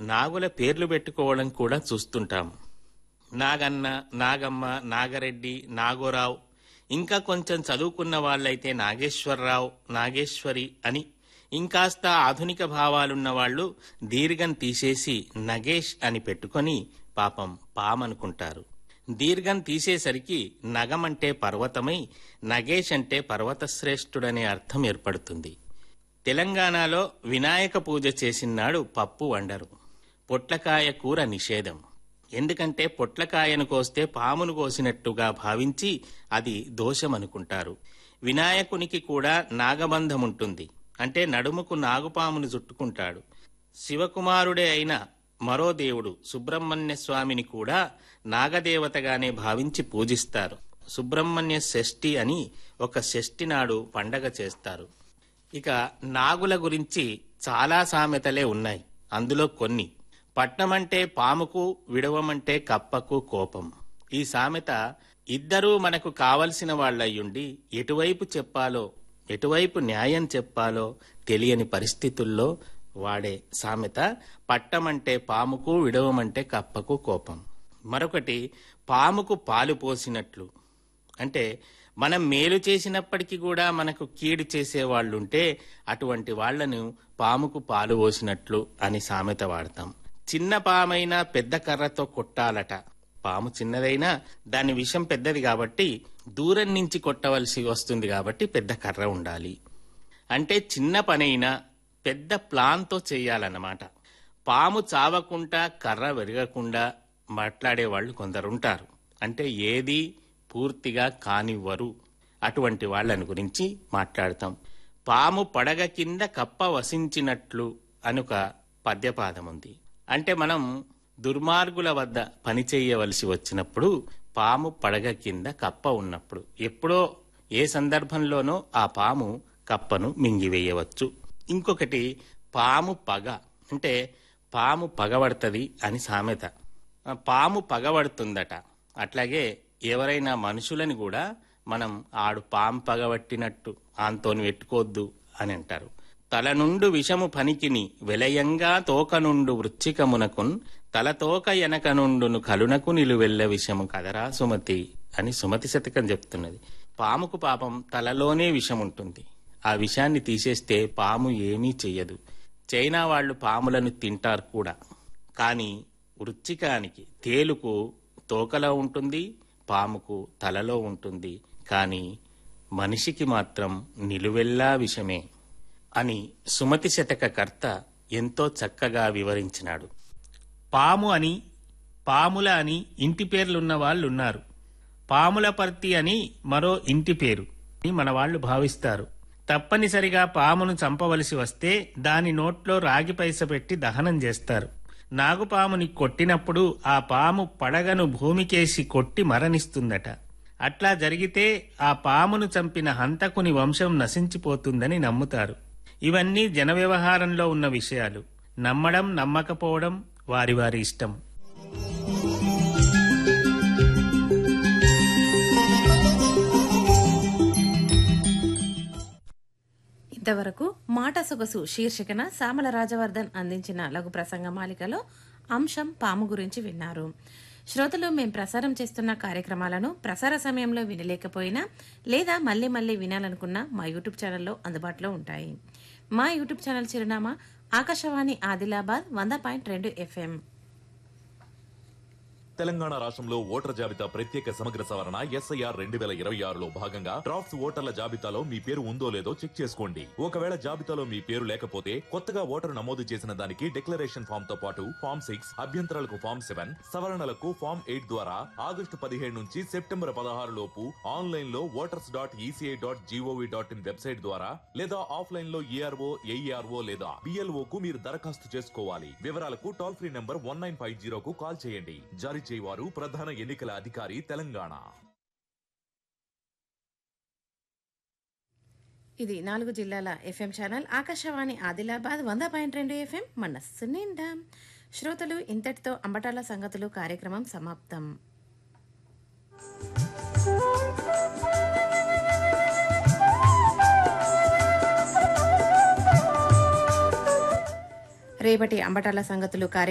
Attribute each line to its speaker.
Speaker 1: నాగుల పేర్లు పెట్టుకోవడం కూడా చూస్తుంటాం నాగన్న నాగమ్మ నాగరెడ్డి నాగోరావు ఇంకా కొంచెం చదువుకున్న వాళ్ళైతే నాగేశ్వరరావు నాగేశ్వరి అని ఇంకాస్త ఆధునిక భావాలున్న వాళ్ళు దీర్ఘం తీసేసి నగేష్ అని పెట్టుకొని పాపం పామనుకుంటారు దీర్ఘం తీసేసరికి నగమంటే పర్వతమై నగేష్ అంటే పర్వతశ్రేష్ఠుడనే అర్థం ఏర్పడుతుంది తెలంగాణలో వినాయక పూజ చేసినాడు పప్పు వండరు పొట్లకాయ కూర నిషేధం ఎందుకంటే పొట్లకాయను కోస్తే పామును కోసినట్టుగా భావించి అది దోషమనుకుంటారు వినాయకునికి కూడా నాగబంధం ఉంటుంది అంటే నడుముకు నాగుపామును చుట్టుకుంటాడు శివకుమారుడే అయిన మరో దేవుడు సుబ్రహ్మణ్య స్వామిని కూడా నాగదేవతగానే భావించి పూజిస్తారు సుబ్రహ్మణ్య షష్ఠి అని ఒక షష్ఠి నాడు పండగ చేస్తారు ఇక నాగుల గురించి చాలా సామెతలే ఉన్నాయి అందులో కొన్ని పట్నమంటే పాముకు విడవమంటే కప్పకు కోపం ఈ సామెత ఇద్దరూ మనకు కావలసిన వాళ్ళయ్యుండి ఎటువైపు చెప్పాలో ఎటువైపు న్యాయం చెప్పాలో తెలియని పరిస్థితుల్లో వాడే సామెత పట్టమంటే పాముకు విడవమంటే కప్పకు కోపం మరొకటి పాముకు పాలు పోసినట్లు అంటే మనం మేలు చేసినప్పటికీ కూడా మనకు కీడు చేసే వాళ్ళుంటే అటువంటి వాళ్లను పాముకు పాలు పోసినట్లు అని సామెత వాడతాం చిన్న పామైనా పెద్ద కర్రతో కొట్టాలట పాము చిన్నదైనా దాని విషం పెద్దది కాబట్టి దూరం నుంచి కొట్టవలసి వస్తుంది కాబట్టి పెద్ద కర్ర ఉండాలి అంటే చిన్న పనైనా పెద్ద ప్లాన్తో చేయాలన్నమాట పాము చావకుండా కర్ర విరగకుండా మాట్లాడే వాళ్ళు కొందరుంటారు అంటే ఏది పూర్తిగా కానివ్వరు అటువంటి వాళ్ళని గురించి మాట్లాడతాం పాము పడగ కింద కప్ప వసించినట్లు అనుక పద్యపాదం ఉంది అంటే మనం దుర్మార్గుల వద్ద పని చేయవలసి వచ్చినప్పుడు పాము పడగ కింద కప్ప ఉన్నప్పుడు ఎప్పుడో ఏ సందర్భంలోనో ఆ పాము కప్పను మింగివేయవచ్చు ఇంకొకటి పాము పగ అంటే పాము పగబడుతుంది అని సామెత ఆ పాము పగబడుతుందట అట్లాగే ఎవరైనా మనుషులని కూడా మనం ఆడు పాము పగబట్టినట్టు ఆంతోని పెట్టుకోవద్దు అని అంటారు తల నుండు విషము పనికిని వెలయంగా తోక నుండు వృచ్చికమునకున్ తల తోక ఎనక నుండును కలునకు నిలువెల్ల విషము కదరా సుమతి అని సుమతి శతకం చెప్తున్నది పాముకు పాపం తలలోనే విషం ఉంటుంది ఆ విషాన్ని తీసేస్తే పాము ఏమీ చెయ్యదు చైనా వాళ్ళు పాములను తింటారు కూడా కానీ వృచ్చికానికి తేలుకు తోకలో ఉంటుంది పాముకు తలలో ఉంటుంది కానీ మనిషికి మాత్రం నిలువెల్లా విషమే అని సుమతి శతక కర్త ఎంతో చక్కగా వివరించినాడు పాము అని పాముల అని ఇంటి పేర్లున్న వాళ్ళున్నారు పాముల పర్తి అని మరో ఇంటి పేరు అని మన వాళ్ళు భావిస్తారు తప్పనిసరిగా పామును చంపవలసి వస్తే దాని నోట్లో రాగి పైస పెట్టి దహనం చేస్తారు నాగుపాముని కొట్టినప్పుడు ఆ పాము పడగను భూమికేసి కొట్టి మరణిస్తుందట అట్లా జరిగితే ఆ పామును చంపిన హంతకుని వంశం నశించిపోతుందని నమ్ముతారు ఇవన్నీ జన వ్యవహారంలో ఉన్న విషయాలు నమ్మడం నమ్మకపోవడం వారి వారి ఇష్టం
Speaker 2: ఇంతవరకు మాట సొగసు శీర్షికన సామల రాజవర్ధన్ అందించిన లఘు ప్రసంగ మాలికలో అంశం పాము గురించి విన్నారు శ్రోతలు మేం ప్రసారం చేస్తున్న కార్యక్రమాలను ప్రసార సమయంలో వినలేకపోయినా లేదా మళ్ళీ మళ్ళీ వినాలనుకున్నా మా యూట్యూబ్ ఛానల్లో అందుబాటులో ఉంటాయి మా యూట్యూబ్ ఛానల్ చిరునామా ఆకాశవాణి ఆదిలాబాద్ వంద పాయింట్ రెండు ఎఫ్ఎం
Speaker 3: తెలంగాణ రాష్ట్రంలో ఓటర్ జాబితా ప్రత్యేక సమగ్ర సవరణ ఎస్ఐఆర్ రెండు వేల ఇరవై ఆరులో భాగంగా డ్రాఫ్ట్స్ ఓటర్ల జాబితాలో మీ పేరు ఉందో లేదో చెక్ చేసుకోండి ఒకవేళ జాబితాలో మీ పేరు లేకపోతే కొత్తగా ఓటరు నమోదు చేసిన దానికి డిక్లరేషన్ ఫామ్ తో పాటు ఫామ్ సిక్స్ అభ్యంతరాలకు ఫామ్ సెవెన్ సవరణలకు ఫామ్ ఎయిట్ ద్వారా ఆగస్టు పదిహేడు నుంచి సెప్టెంబర్ పదహారు లోపు ఆన్లైన్ లో voters dot ECI dot GOV dot in website ద్వారా లేదా ఆఫ్లైన్ లో ఈఆర్ఓ ఏఈఆర్ఓ లేదా బిఎల్ఓ కు మీరు దరఖాస్తు చేసుకోవాలి వివరాలకు toll free number one nine five జీరోకు కాల్ చేయండి జారీ చేయవారు ప్రధాన ఎన్నికల అధికారి తెలంగాణ
Speaker 2: ఇది నాలుగు జిల్లాల ఎఫ్ఎం ఛానల్ ఆకాశవాణి ఆదిలాబాద్ వంద పాయింట్ రెండు ఎఫ్ఎం మనస్సు నిండా శ్రోతలు ఇంతటితో అంబటాల సంగతులు కార్యక్రమం సమాప్తం రేపటి అంబటాల సంగతులు కార్య